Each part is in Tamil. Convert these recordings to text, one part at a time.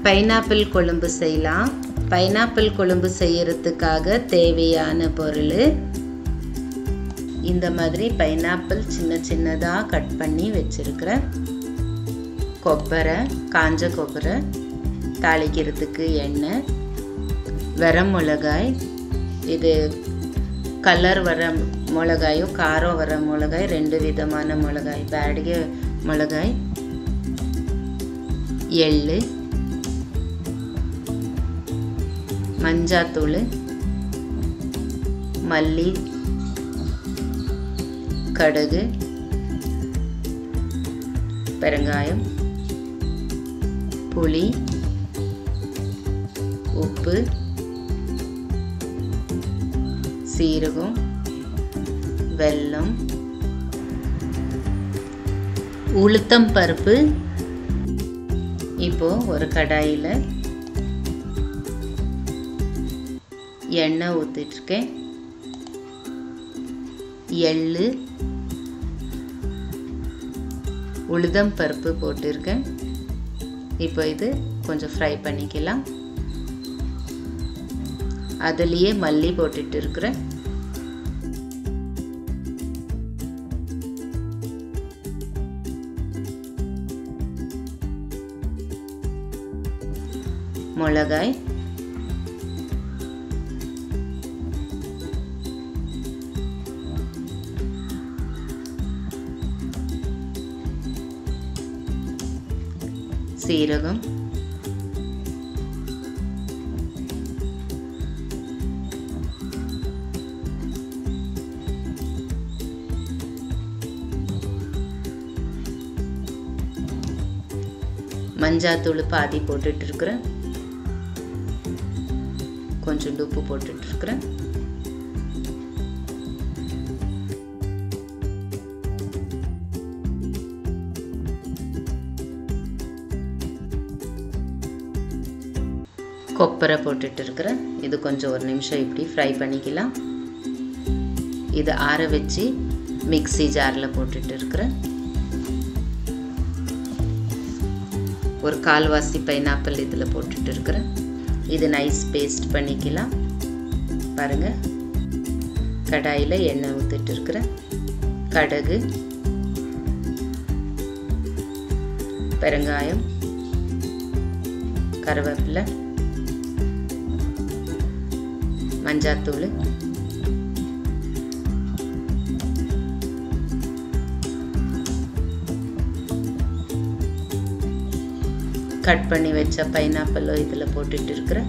பைனாப்பிள் கொழும்பு செய்யலாம் பைனாப்பிள் கொழும்பு செய்யறதுக்காக தேவையான பொருள் இந்த மாதிரி பைனாப்பிள் சின்ன சின்னதாக கட் பண்ணி வச்சுருக்கிறேன் கொப்பரை காஞ்ச கொப்பரை தாளிக்கிறதுக்கு எண்ணெய் வர மிளகாய் இது கலர் வர மிளகாயும் காரம் வர மிளகாய் ரெண்டு விதமான மிளகாய் பேடிகை மிளகாய் எள்ளு மஞ்சாத்தூள் மல்லி கடுகு பெருங்காயம் புளி உப்பு சீரகம் வெல்லம் உளுத்தம் பருப்பு இப்போ ஒரு கடாயில் எண்ணெய் ஊற்றிட்டுருக்கேன் எள்ளு உளுதம் பருப்பு போட்டிருக்கேன் இப்போ இது கொஞ்சம் ஃப்ரை பண்ணிக்கலாம் அதுலேயே மல்லி போட்டுட்டு இருக்கிறேன் மிளகாய் சீரகம் மஞ்சாத்தூள் பாதி போட்டுட்டு இருக்கிறேன் கொஞ்சம் உப்பு போட்டுட்டு இருக்கிறேன் கொப்பரை போட்டுட்டு இருக்கிறேன் இது கொஞ்சம் ஒரு நிமிஷம் இப்படி ஃப்ரை பண்ணிக்கலாம் இது ஆற வச்சு மிக்ஸி ஜாரில் போட்டுட்டு இருக்கிறேன் ஒரு கால்வாசி பைனாப்பிள் இதில் போட்டுட்டு இருக்கிறேன் இது நைஸ் பேஸ்ட் பண்ணிக்கலாம் பாருங்கள் கடாயில் எண்ணெய் ஊற்றிட்டு இருக்கிறேன் கடுகு பெருங்காயம் கருவேப்பிலை மஞ்சாத்தூள் கட் பண்ணி வச்ச பைனாப்பிளோ இதில் போட்டுட்டு இருக்கிறேன்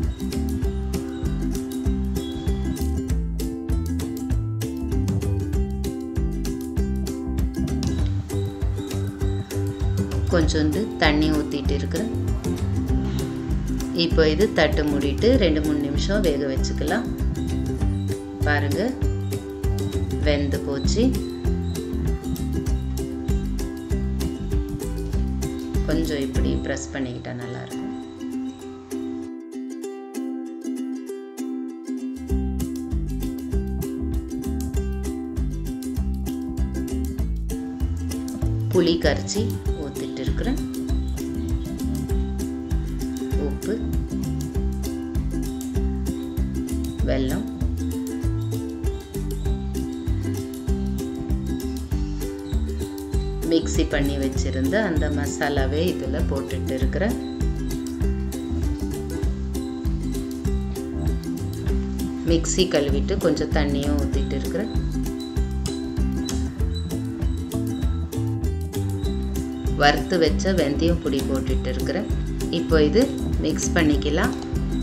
கொஞ்சோண்டு தண்ணி ஊற்றிட்டு இருக்கிறேன் இப்போ இது தட்டு மூடிட்டு ரெண்டு மூணு நிமிஷம் வேக வச்சுக்கலாம் பாருங்க வெந்து போச்சு கொஞ்சம் இப்படி ப்ரெஸ் பண்ணிக்கிட்டா நல்லாயிருக்கும் புளி கரைச்சி ஊற்றிட்டு இருக்கிறேன் உப்பு வெல்லம் மிக்ஸி பண்ணி வச்சுருந்த அந்த மசாலாவே இதில் போட்டுட்டு இருக்கிறேன் மிக்ஸி கழுவிட்டு கொஞ்சம் தண்ணியும் ஊற்றிட்டு இருக்கிறேன் வறுத்து வச்ச வெந்தயம் பொடி போட்டுட்டு இருக்கிறேன் இப்போ இது மிக்ஸ் பண்ணிக்கலாம்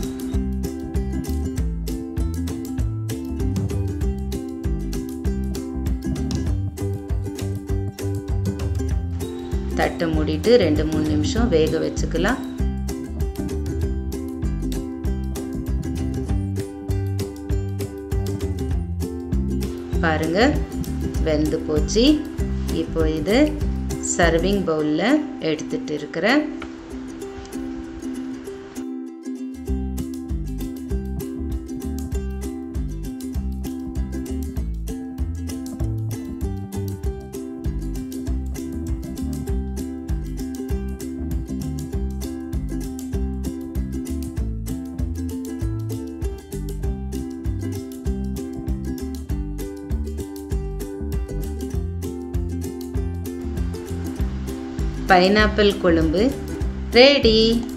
தட்டை மூடிட்டு ரெண்டு மூணு நிமிஷம் வேக வச்சுக்கலாம் பாருங்க வெந்து போச்சு இப்போ இது சர்விங் பவுலில் எடுத்துட்டு இருக்கிறேன் பைனாப்பிள் கொழும்பு ரெடி